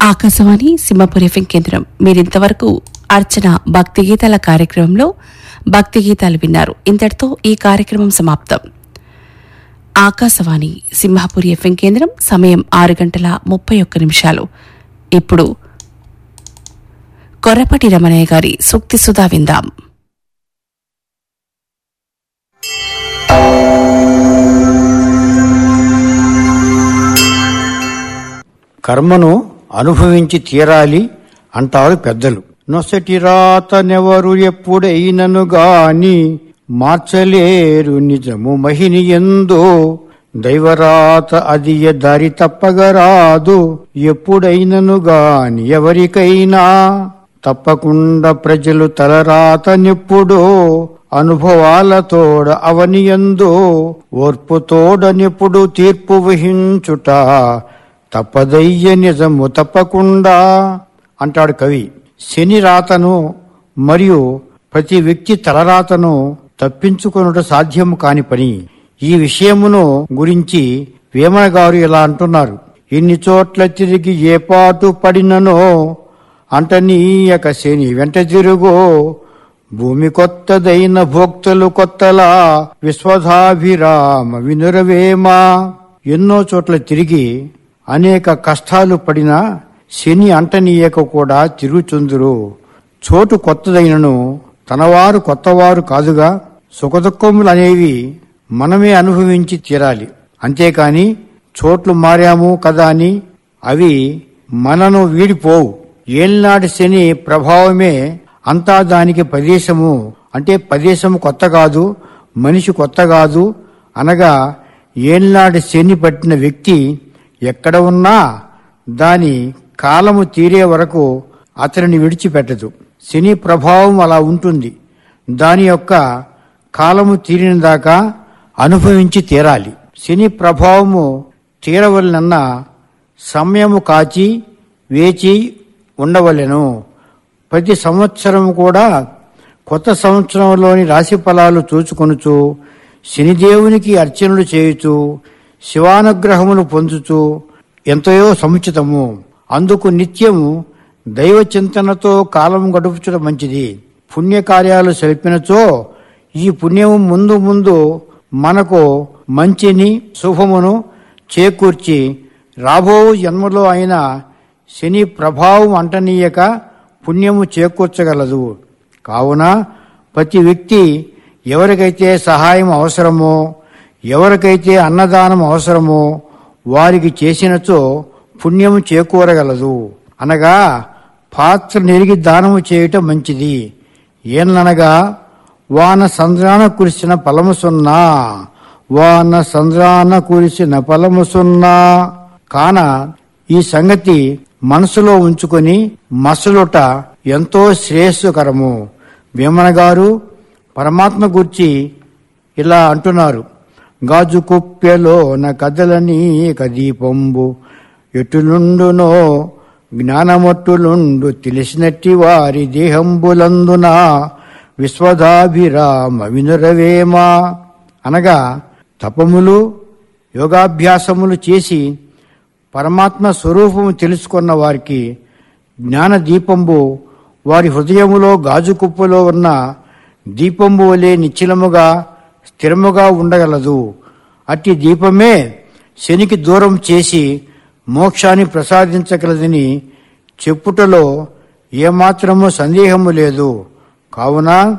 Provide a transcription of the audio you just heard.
Akashvani Simhapuri FM కేంద్రం మీరింతవరకు అర్చన భక్తి గీతాల కార్యక్రమంలో భక్తి గీతాలు విన్నారు ఇంతటితో ఈ కార్యక్రమం సమాప్తం ఆకాశవాణి సింహాపురి ఎఫ్ఎం కేంద్రం సమయం ఆరు గంటల ముప్పై ఒక్క నిమిషాలు ఇప్పుడు కొర్రపటి రమణయ్య గారి సూక్తి సుధా విందాం కర్మను అనుభవించి తీరాలి అంటారు పెద్దలు నొసటి రాతనెవరు ఎప్పుడైనను గాని మార్చలేరు నిజము మహిని ఎందో దైవరాత అది దారి తప్పగరాదు ఎప్పుడైనను గాని ఎవరికైనా తప్పకుండా ప్రజలు తలరాతనెప్పుడో అనుభవాలతోడ అవనియందో ఓర్పుతోడనెప్పుడు తీర్పు వహించుట తప్పదయ్య నిజము తప్పకుండా అంటాడు కవి శని రాతను మరియు ప్రతి వ్యక్తి తలరాతను తప్పించుకొనుట సాధ్యము కాని పని ఈ విషయమును గురించి వేమన గారు ఇలా అంటున్నారు ఎన్ని చోట్ల తిరిగి ఏ పాటు పడిననో అంటనీయక శని వెంట తిరుగో భూమి కొత్తదైన భోక్తలు కొత్తలా విశ్వధాభిరామ వినురవేమ ఎన్నో చోట్ల తిరిగి అనేక కష్టాలు పడినా శని అంటనీయక కూడా తిరుగుచుందురు చోటు కొత్తదైనను తనవారు కొత్తవారు కాదుగా సుఖదుఖములు అనేవి మనమే అనుభవించి తీరాలి అంతేకాని చోట్లు మారాము కదా అని అవి మనను వీడిపోవు ఏల్నాటి శని ప్రభావమే అంతా దానికి ప్రదేశము అంటే ప్రదేశము కొత్త కాదు మనిషి కొత్త కాదు అనగా ఏల్నాటి శని పట్టిన వ్యక్తి ఎక్కడ ఉన్నా దాని కాలము తీరే వరకు అతనిని విడిచిపెట్టదు శని ప్రభావం అలా ఉంటుంది దాని యొక్క కాలము తీరిన దాకా అనుభవించి తీరాలి శని ప్రభావము తీరవలనన్న సమయము కాచి వేచి ఉండవలెను ప్రతి సంవత్సరం కూడా కొత్త సంవత్సరంలోని రాశి ఫలాలు చూచుకొనుచు శనిదేవునికి అర్చనలు చేయుచు శివానుగ్రహములు పొందుచు ఎంతయో సముచితము అందుకు నిత్యము దైవ చింతనతో కాలం గడుపుచడం మంచిది పుణ్యకార్యాలు సెలిపినచో ఈ పుణ్యము ముందు ముందు మనకు మంచిని శుభమును చేకూర్చి రాబో జన్మలో అయిన శని ప్రభావం అంటనీయక పుణ్యము చేకూర్చగలదు కావున ప్రతి వ్యక్తి ఎవరికైతే సహాయం అవసరమో ఎవరికైతే అన్నదానం అవసరమో వారికి చేసినచో పుణ్యము చేకూరగలదు అనగా పాత్ర నెరిగి దానము చేయటం మంచిది ఏననగా వాన సంద్రాన కురిసిన ఫలము సున్నా వాన సంద్రాన కురిసిన ఫలము సున్నా కాన ఈ సంగతి మనసులో ఉంచుకొని మసలుట ఎంతో శ్రేయస్సుకరము వేమన గారు పరమాత్మ గురించి ఇలా అంటున్నారు గాజు కుప్పెలోన కదలని కదీపంబు ఎటులుండునో జ్ఞానమొట్టులుండు తెలిసినట్టి వారి దేహంబులందున విశ్వదాభిరామ వినురవేమ అనగా తపములు యోగాభ్యాసములు చేసి పరమాత్మ స్వరూపము తెలుసుకున్న వారికి జ్ఞాన దీపంబు వారి హృదయములో గాజు కుప్పలో ఉన్న దీపంబు వలె నిశ్చలముగా స్థిరముగా ఉండగలదు అట్టి దీపమే శనికి దూరం చేసి మోక్షాన్ని ప్రసాదించగలదని చెప్పుటలో ఏమాత్రము సందేహము లేదు కావున